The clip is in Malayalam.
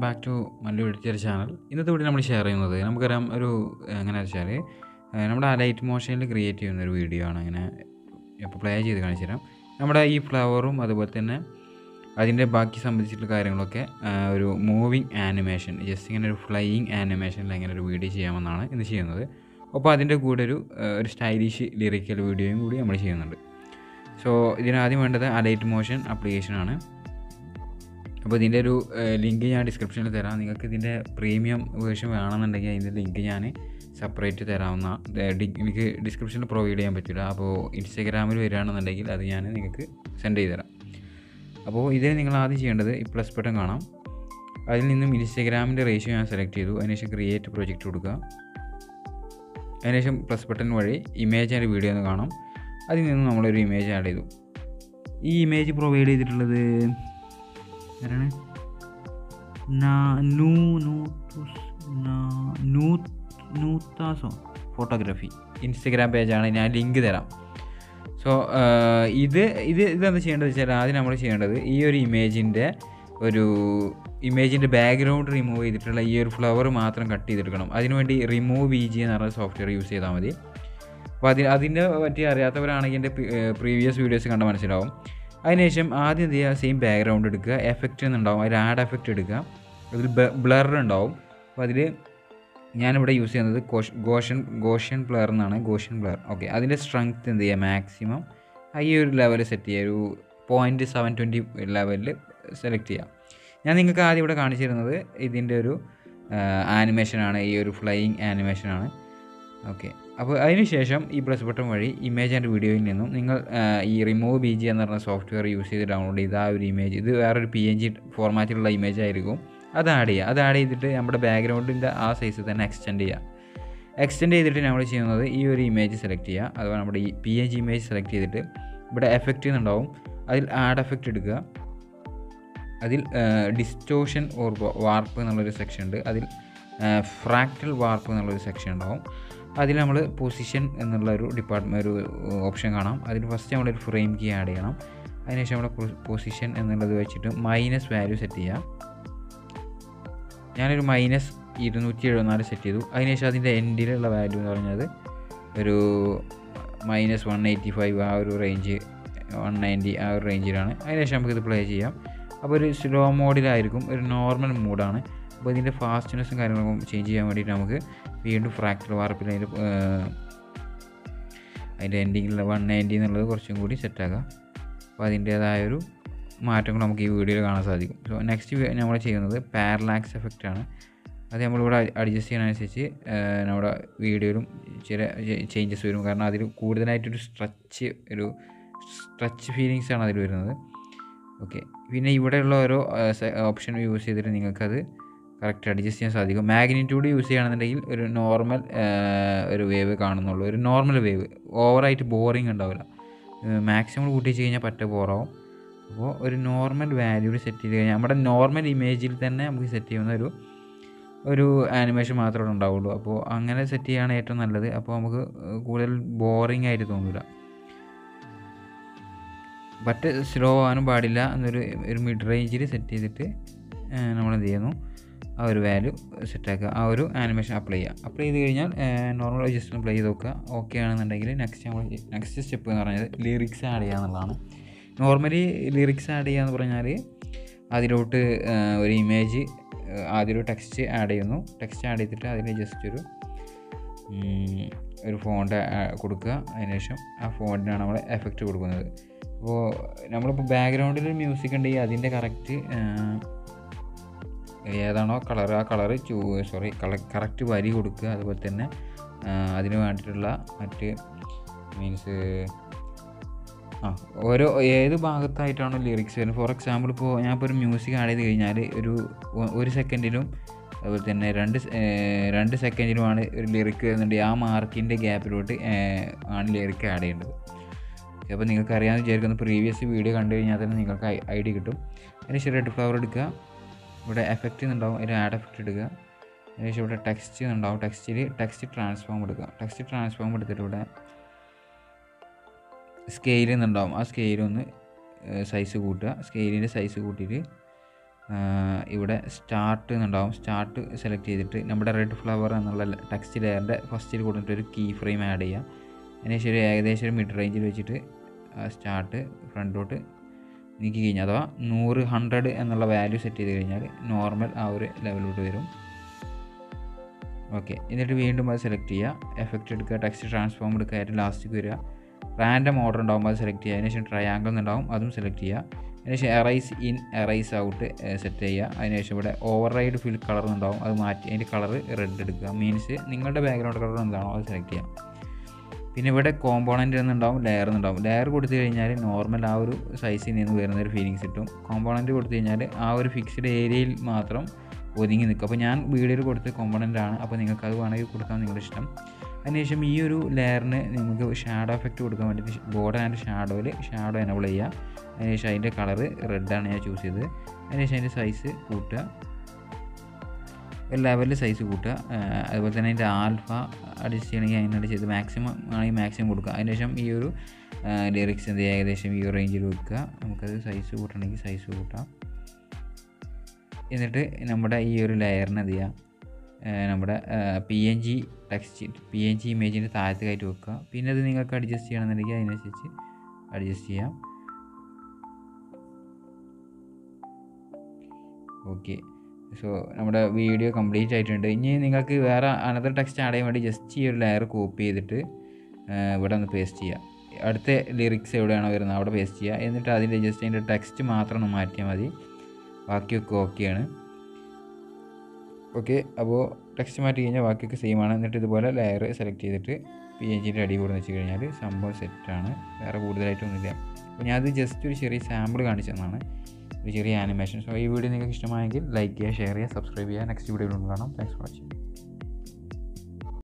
back to Mallu editor channel ഇന്നത്തെ വീഡിയോ നമ്മൾ ഷെയർ ചെയ്യുന്നത് നമുക്കറിയാം ഒരു എങ്ങനെയാണെന്ന് വെച്ചാൽ ഏഹ് നമ്മുടെ ആ ലൈറ്റ് മോഷനിൽ ക്രിയേറ്റ് ചെയ്യുന്ന ഒരു വീഡിയോ ആണ് അങ്ങനെ ഇപ്പോൾ പ്ലേ ചെയ്ത് കാണിച്ചു തരാം നമ്മുടെ ഈ ഫ്ലവറും അതുപോലെ തന്നെ അതിൻ്റെ ബാക്കി സംബന്ധിച്ചിട്ടുള്ള കാര്യങ്ങളൊക്കെ ഏഹ് ഒരു മൂവിങ് ആനിമേഷൻ ജസ്റ്റ് ഇങ്ങനെ ഒരു ഫ്ലൈയിങ് ആനിമേഷനിൽ എങ്ങനെ ഒരു വീഡിയോ ചെയ്യാമെന്നാണ് ഇന്ന് ചെയ്യുന്നത് അപ്പോൾ അതിൻ്റെ കൂടെ ഒരു ഏഹ് ഒരു സ്റ്റൈലിഷ് ലിറിക്കൽ വീഡിയോയും കൂടി നമ്മൾ ചെയ്യുന്നുണ്ട് സോ ഇതിനാദ്യം വേണ്ടത് അലൈറ്റ് മോഷൻ ആപ്ലിക്കേഷനാണ് അപ്പോൾ ഇതിൻ്റെ ഒരു ലിങ്ക് ഞാൻ ഡിസ്ക്രിപ്ഷനിൽ തരാം നിങ്ങൾക്ക് ഇതിൻ്റെ പ്രീമിയം വേർഷൻ വേണമെന്നുണ്ടെങ്കിൽ അതിൻ്റെ ലിങ്ക് ഞാൻ സെപ്പറേറ്റ് തരാവുന്ന ഏ, ഡി- എനിക്ക് ഡിസ്ക്രിപ്ഷനിൽ പ്രൊവൈഡ് ചെയ്യാൻ പറ്റില്ല അപ്പോൾ ഇൻസ്റ്റാഗ്രാമിൽ വരികയാണെന്നുണ്ടെങ്കിൽ അത് ഞാൻ നിങ്ങൾക്ക് സെൻഡ് ചെയ്ത് തരാം അപ്പോൾ ഇതിൽ നിങ്ങൾ ആദ്യം ചെയ്യേണ്ടത് ഈ പ്ലസ് ബട്ടൺ കാണാം അതിൽ നിന്നും ഇൻസ്റ്റാഗ്രാമിൻ്റെ റേഷ്യോ ഞാൻ സെലക്ട് ചെയ്തു അതിനുശേഷം ക്രിയേറ്റ് പ്രൊജക്റ്റ് കൊടുക്കുക അതിനുശേഷം പ്ലസ് ബട്ടൺ വഴി ഇമേജ് ആൻഡ് വീഡിയോ എന്ന് കാണാം അതിൽ നിന്ന് നമ്മളൊരു ഇമേജ് ആഡ് ചെയ്തു ഈ ഇമേജ് പ്രൊവൈഡ് ചെയ്തിട്ടുള്ളത് ആരാണ് നാ- നൂ- നൂത്തുസ് നാ- നൂ- നൂത്താസോ ഫോട്ടോഗ്രാഫി ഇൻസ്റ്റഗ്രാം പേജാണ് ഞാൻ ലിങ്ക് തരാം സോ ഇത് ഇത് ഇതെന്താ ചെയ്യേണ്ടത് വെച്ചാൽ ആദ്യം നമ്മൾ ചെയ്യേണ്ടത് ഈ ഒരു ഇമേജിൻ്റെ ഒരു ഇമേജിൻ്റെ ബാക്ക്ഗ്രൗണ്ട് റിമൂവ് ചെയ്തിട്ടുള്ള ഈ ഒരു ഫ്ലവർ മാത്രം കട്ട് ചെയ്തെടുക്കണം അതിനുവേണ്ടി റിമൂവ് വി ജി എന്ന് പറഞ്ഞ സോഫ്റ്റ്വെയർ യൂസ് ചെയ്താൽ മതി അപ്പോൾ അതിന് അതിൻ്റെ പറ്റി അറിയാത്തവരാണെങ്കിൽ എൻ്റെ പ്രീവിയസ് വീഡിയോസ് കണ്ടാൽ മനസ്സിലാവും അതിനുശേഷം ആദ്യം എന്ത് ചെയ്യുക സെയിം ബാക്ക്ഗ്രൗണ്ട് എടുക്കുക എഫക്റ്റ് എന്നുണ്ടാവും അതിൽ ആഡ് എഫക്റ്റ് എടുക്കുക അതിൽ ബ്ലർ ഉണ്ടാവും അപ്പോൾ അതിൽ ഞാനിവിടെ യൂസ് ചെയ്യുന്നത് കോഷ് ഗോഷൻ ഗോഷ്യൻ ബ്ലർ എന്നാണ് ഗോഷ്യൻ ബ്ലർ ഓക്കെ അതിൻ്റെ സ്ട്രെങ്ത് എന്ത് ചെയ്യുക മാക്സിമം ഈ ഒരു ലെവൽ സെറ്റ് ചെയ്യുക ഒരു പോയിൻറ്റ് സെവൻ ട്വൻറ്റി ലെവലിൽ സെലക്ട് ചെയ്യുക ഞാൻ നിങ്ങൾക്ക് ആദ്യം ഇവിടെ കാണിച്ചു തരുന്നത് ഇതിൻ്റെ ഒരു ആനിമേഷനാണ് ഈ ഒരു ഫ്ലൈയിങ് ആനിമേഷനാണ് ഓക്കെ അപ്പോൾ അതിനുശേഷം ഈ പ്ലസ് ബട്ടൺ വഴി ഇമേജ് ആൻഡ് വീഡിയോയിൽ നിന്നും നിങ്ങൾ ആ, ഈ റിമൂവ് ബി ജി എന്ന് പറഞ്ഞ സോഫ്റ്റ്വെയർ യൂസ് ചെയ്ത് ഡൗൺലോഡ് ചെയ്ത ആ ഒരു ഇമേജ് ഇത് വേറൊരു പി എൻ ജി ഫോർമാറ്റിലുള്ള ഇമേജ് ആയിരിക്കും അത് ആഡ് ചെയ്യുക അത് ആഡ് ചെയ്തിട്ട് നമ്മുടെ ബാക്ക്ഗ്രൗണ്ടിൻ്റെ ആ സൈസ് തന്നെ എക്സ്റ്റെൻഡ് ചെയ്യുക എക്സ്റ്റെൻഡ് ചെയ്തിട്ട് നമ്മൾ ചെയ്യുന്നത് ഈ ഒരു ഇമേജ് സെലക്ട് ചെയ്യുക അഥവാ നമ്മുടെ ഈ P N G image select ചെയ്തിട്ട് ഇവിടെ എഫക്റ്റ് എന്നുണ്ടാവും അതിൽ ആഡ് എഫക്റ്റ് എടുക്കുക അതിൽ ഡിസ്റ്റോഷൻ ഓർ വാർപ്പ് എന്നുള്ളൊരു സെക്ഷൻ ഉണ്ട് അതിൽ ഫ്രാക്റ്റൽ വാർപ്പ് എന്നുള്ളൊരു സെക്ഷൻ ഉണ്ടാവും അതിൽ നമ്മൾ പൊസിഷൻ എന്നുള്ള ഒരു ഡിപ്പാർട്ട്മെൻറ്റ് ഒരു ഓപ്ഷൻ കാണാം അതിൽ ഫസ്റ്റ് നമ്മളൊരു ഫ്രെയിം കീ ആഡ് ചെയ്യണം അതിനുശേഷം നമ്മുടെ പൊസിഷൻ എന്നുള്ളത് വെച്ചിട്ട് മൈനസ് വാല്യൂ സെറ്റ് ചെയ്യാം ഞാനൊരു മൈനസ് ഇരുന്നൂറ്റി എഴുപത്തിനാല് സെറ്റ് ചെയ്തു അതിനുശേഷം അതിൻ്റെ എൻഡിലുള്ള വാല്യൂ എന്ന് പറഞ്ഞത് ഒരു മൈനസ് വൺ എയ്റ്റി ഫൈവ് ആ ഒരു റേഞ്ച് വൺ നയൻറ്റി ആ ഒരു റേഞ്ചിലാണ് അതിനുശേഷം നമുക്കിത് പ്ലേ ചെയ്യാം അപ്പോൾ ഒരു സ്ലോ മോഡിലായിരിക്കും ഒരു നോർമൽ മൂഡാണ് അപ്പോൾ ഇതിൻ്റെ ഫാസ്റ്റ്നെസ്സും കാര്യങ്ങളൊക്കെ ചേഞ്ച് ചെയ്യാൻ വേണ്ടിയിട്ട് നമുക്ക് വീണ്ടും ഫ്രാക്ചർ വാർപ്പിൽ അതിൻ്റെ അതിൻ്റെ എൻഡിങ്ങിലുള്ള വൺ നയൻറ്റി എന്നുള്ളത് കുറച്ചും കൂടി സെറ്റാക്കുക അപ്പോൾ അതിൻ്റേതായൊരു മാറ്റങ്ങൾ നമുക്ക് ഈ വീഡിയോയിൽ കാണാൻ സാധിക്കും സോ നെക്സ്റ്റ് നമ്മൾ ചെയ്യുന്നത് പാരലാക്സ് എഫക്റ്റ് ആണ് അത് നമ്മളിവിടെ അഡ്ജസ്റ്റ് ചെയ്യുന്നതനുസരിച്ച് നമ്മുടെ വീഡിയോയിലും ചില ചേഞ്ചസ് വരും കാരണം അതിൽ കൂടുതലായിട്ടൊരു സ്ട്രെച്ച് ഒരു സ്ട്രെച്ച് ഫീലിങ്സ് ആണ് അതിൽ വരുന്നത് ഓക്കെ പിന്നെ ഇവിടെയുള്ള ഓരോ ഓപ്ഷൻ യൂസ് ചെയ്തിട്ട് നിങ്ങൾക്കത് കറക്റ്റ് അഡ്ജസ്റ്റ് ചെയ്യാൻ സാധിക്കും മാഗ്നിറ്റ്യൂഡ് യൂസ് ചെയ്യുകയാണെന്നുണ്ടെങ്കിൽ ഒരു നോർമൽ ഒരു വേവ് കാണുന്നുള്ളൂ ഒരു നോർമൽ വേവ് ഓവറായിട്ട് ബോറിങ് ഉണ്ടാവില്ല മാക്സിമം കൂട്ടി വെച്ച് കഴിഞ്ഞാൽ പറ്റ ബോറാവും അപ്പോൾ ഒരു നോർമൽ വാല്യൂഡ് സെറ്റ് ചെയ്ത് കഴിഞ്ഞാൽ നമ്മുടെ നോർമൽ ഇമേജിൽ തന്നെ നമുക്ക് സെറ്റ് ചെയ്യുന്ന ഒരു ഒരു ആനിമേഷൻ മാത്രമേ ഉണ്ടാവുള്ളൂ അപ്പോൾ അങ്ങനെ സെറ്റ് ചെയ്യുകയാണ് ഏറ്റവും നല്ലത് അപ്പോൾ നമുക്ക് കൂടുതൽ ബോറിംഗ് ആയിട്ട് തോന്നില്ല ബട്ട് സ്ലോ ആവാനും പാടില്ല എന്നൊരു ഒരു മിഡ് റേഞ്ചിൽ സെറ്റ് ചെയ്തിട്ട് നമ്മൾ എന്ത് ചെയ്യുന്നു ആ ഒരു വാല്യൂ സെറ്റാക്കുക ആ ഒരു ആനിമേഷൻ അപ്ലൈ ചെയ്യുക അപ്ലൈ ചെയ്ത് കഴിഞ്ഞാൽ നോർമൽ ജസ്റ്റ് പ്ലേ ചെയ്ത് നോക്കുക ഓക്കെ ആണെന്നുണ്ടെങ്കിൽ നെക്സ്റ്റ് നമ്മൾ നെക്സ്റ്റ് സ്റ്റെപ്പ് എന്ന് പറഞ്ഞത് ലിറിക്സ് ആഡ് ചെയ്യുക എന്നുള്ളതാണ് നോർമലി ലിറിക്സ് ആഡ് ചെയ്യുക എന്ന് പറഞ്ഞാൽ അതിലോട്ട് ഒരു ഇമേജ് ആദ്യം ഒരു ടെക്സ്റ്റ് ആഡ് ചെയ്യുന്നു ടെക്സ്റ്റ് ആഡ് ചെയ്തിട്ട് അതിന് ജസ്റ്റ് ഒരു ഒരു ഫോണ്ട് കൊടുക്കുക അതിനുശേഷം ആ ഫോണ്ടിനാണ് നമ്മൾ എഫക്റ്റ് കൊടുക്കുന്നത് അപ്പോൾ നമ്മളിപ്പോൾ ബാക്ക്ഗ്രൗണ്ടിൽ മ്യൂസിക് ഉണ്ടെങ്കിൽ അതിൻ്റെ കറക്റ്റ് ഏതാണോ കളർ ആ കളറ് ചൂ സോറി കള കറക്റ്റ് വരി കൊടുക്കുക അതുപോലെ തന്നെ അതിന് വേണ്ടിയിട്ടുള്ള മറ്റ് മീൻസ് ആ ഓരോ ഏത് ഭാഗത്തായിട്ടാണോ ലിറിക്സ് വരുന്നത് ഫോർ എക്സാമ്പിൾ ഇപ്പോൾ ഞാനിപ്പോൾ ഒരു മ്യൂസിക് ആഡ് ചെയ്ത് കഴിഞ്ഞാൽ ഒരു ഒരു സെക്കൻഡിലും അതുപോലെ തന്നെ രണ്ട് രണ്ട് സെക്കൻഡിലുമാണ് ഒരു ലിറിക്ക് വരുന്നുണ്ട് ആ മാർക്കിൻ്റെ ഗ്യാപ്പിലോട്ട് ആണ് ലിറിക്ക് ആഡ് ചെയ്യേണ്ടത് അപ്പോൾ നിങ്ങൾക്ക് അറിയാമെന്ന് വിചാരിക്കുന്ന പ്രീവിയസ് വീഡിയോ കണ്ടു കഴിഞ്ഞാൽ തന്നെ നിങ്ങൾക്ക് ഐഡിയ കിട്ടും അതിനുശേഷം റെഡ് ഫ്ലവർ എടുക്കുക ഇവിടെ എഫക്റ്റ് ഉണ്ടാവും ഒരു ആഡ് എഫക്റ്റ് എടുക്കുക അതിനുശേഷം ഇവിടെ ടെക്സ്റ്റ് ഉണ്ടാവും ടെക്സ്റ്റിൽ ടെക്സ്റ്റ് ട്രാൻസ്ഫോം എടുക്കുക ടെക്സ്റ്റ് ട്രാൻസ്ഫോം എടുത്തിട്ട് ഇവിടെ സ്കെയിൽ എന്നുണ്ടാവും ആ സ്കെയിൽ ഒന്ന് സൈസ് കൂട്ടുക സ്കെയിലിൻ്റെ സൈസ് കൂട്ടിയിട്ട് ഇവിടെ സ്റ്റാർട്ട് എന്നുണ്ടാവും സ്റ്റാർട്ട് സെലക്ട് ചെയ്തിട്ട് നമ്മുടെ റെഡ് ഫ്ലവർ എന്നുള്ള ടെക്സ്റ്റ് ലെയറിൻ്റെ ഫസ്റ്റിൽ കൊടുത്തിട്ട് ഒരു കീ ഫ്രെയിം ആഡ് ചെയ്യുക അതിനുശേഷം ഒരു ഏകദേശം ഒരു മിഡ് റേഞ്ചിൽ വെച്ചിട്ട് സ്റ്റാർട്ട് ഫ്രണ്ടോട്ട് നീക്കി കഴിഞ്ഞാൽ അഥവാ നൂറ് ഹൺഡ്രഡ് എന്നുള്ള വാല്യൂ സെറ്റ് ചെയ്ത് കഴിഞ്ഞാൽ നോർമൽ ആ ഒരു ലെവലിലോട്ട് വരും ഓക്കെ എന്നിട്ട് വീണ്ടും അത് സെലക്ട് ചെയ്യുക എഫക്റ്റ് എടുക്കുക ടെക്സ്റ്റ് ട്രാൻസ്ഫോം എടുക്കുക ഏറ്റവും ലാസ്റ്റിക്ക് വരിക റാൻഡം ഓർഡർ ഉണ്ടാകുമ്പോൾ അത് സെലക്ട് ചെയ്യുക അതിനുശേഷം ട്രയാങ്കിൾ എന്നുണ്ടാവും അതും സെലക്ട് ചെയ്യുക അതിനുശേഷം erase in erase out set ചെയ്യുക അതിനുശേഷം ഇവിടെ ഓവർ റൈഡ് ഫിൽ കളർ ഉണ്ടാവും അത് മാറ്റി അതിൻ്റെ കളർ റെഡ് എടുക്കുക മീൻസ് നിങ്ങളുടെ ബാക്ക്ഗ്രൗണ്ട് കളർ എന്താണോ അത് സെലക്ട് ചെയ്യുക പിന്നെ ഇവിടെ കോമ്പോണൻ്റ് എന്നുണ്ടാവും ലെയർ എന്നുണ്ടാവും ലെയർ കൊടുത്തു കഴിഞ്ഞാൽ നോർമൽ ആ ഒരു സൈസിൽ നിന്ന് വരുന്ന ഒരു ഫീലിങ്സ് കിട്ടും കോമ്പോണൻ്റ് കൊടുത്തു കഴിഞ്ഞാൽ ആ ഒരു ഫിക്സ്ഡ് ഏരിയയിൽ മാത്രം ഒതുങ്ങി നിൽക്കും അപ്പോൾ ഞാൻ വീഡിയോയിൽ കൊടുത്ത കോമ്പോണൻ്റ് ആണ് അപ്പോൾ നിങ്ങൾക്ക് അത് വേണമെങ്കിൽ കൊടുക്കാൻ നിങ്ങളുടെ ഇഷ്ടം അതിനുശേഷം ഈ ഒരു ലെയറിന് നിങ്ങൾക്ക് ഷാഡോ എഫക്റ്റ് കൊടുക്കാൻ വേണ്ടിയിട്ട് ബോർഡർ ആൻഡ് ഷാഡോയിൽ ഷാഡോ എനബിൾ ചെയ്യുക അതിനുശേഷം അതിൻ്റെ കളറ് റെഡാണ് ഞാൻ ചൂസ് ചെയ്തത് അതിനുശേഷം അതിൻ്റെ സൈസ് കൂട്ടുക ഒരു ലെവലിൽ സൈസ് കൂട്ടുക അതുപോലെ തന്നെ അതിൻ്റെ ആൽഫ അഡ്ജസ്റ്റ് ചെയ്യണമെങ്കിൽ അതിനോട് ചെയ്ത് മാക്സിമം ആണെങ്കിൽ മാക്സിമം കൊടുക്കുക അതിനുശേഷം ഈ ഒരു ലിറിക്സ് എന്ത് ചെയ്യുക ഏകദേശം ഈ ഒരു റേഞ്ചിൽ വെക്കുക നമുക്കത് സൈസ് കൂട്ടണമെങ്കിൽ സൈസ് കൂട്ടാം എന്നിട്ട് നമ്മുടെ ഈ ഒരു ലെയറിന് എന്ത് ചെയ്യുക നമ്മുടെ P N G text P N G ഇമേജിൻ്റെ താഴത്തേക്കായിട്ട് വെക്കുക പിന്നെ അത് നിങ്ങൾക്ക് അഡ്ജസ്റ്റ് ചെയ്യണമെന്നുണ്ടെങ്കിൽ അതിനനുസരിച്ച് അഡ്ജസ്റ്റ് ചെയ്യാം ഓക്കെ സോ നമ്മുടെ വീഡിയോ കംപ്ലീറ്റ് ആയിട്ടുണ്ട് ഇനി നിങ്ങൾക്ക് വേറെ അനദർ ടെക്സ്റ്റ് ആഡ് ചെയ്യാൻ വേണ്ടി ജസ്റ്റ് ഈ ഒരു ലെയർ കോപ്പി ചെയ്തിട്ട് ഇവിടെ ഒന്ന് പേസ്റ്റ് ചെയ്യുക അടുത്ത ലിറിക്സ് എവിടെയാണോ വരുന്നത് അവിടെ പേസ്റ്റ് ചെയ്യുക എന്നിട്ട് അതിൻ്റെ ജസ്റ്റ് അതിൻ്റെ ടെക്സ്റ്റ് മാത്രം ഒന്ന് മാറ്റിയാൽ മതി ബാക്കിയൊക്കെ ഓക്കെയാണ് ഓക്കെ അപ്പോൾ ടെക്സ്റ്റ് മാറ്റി കഴിഞ്ഞാൽ ബാക്കിയൊക്കെ സെയിം ആണ് എന്നിട്ട് ഇതുപോലെ ലെയർ സെലക്ട് ചെയ്തിട്ട് പി എൻ ജിൻ്റെ അടി കൂടെ വെച്ച് കഴിഞ്ഞാൽ സംഭവം സെറ്റാണ് വേറെ കൂടുതലായിട്ടൊന്നുമില്ല അപ്പോൾ ഞാനത് ജസ്റ്റ് ഒരു ചെറിയ സാമ്പിൾ കാണിച്ചു തന്നതാണ് ഒരു ചെറിയ ആനിമേഷൻ സോ ഈ വീഡിയോ നിങ്ങൾക്ക് ഇഷ്ടമായെങ്കിൽ ലൈക്ക് ചെയ്യുക ഷെയർ ചെയ്യുക സബ്സ്ക്രൈബ് ചെയ്യുക നെക്സ്റ്റ് വീഡിയോയിൽ കാണാം താങ്ക്സ് ഫോർ വാച്ചിങ്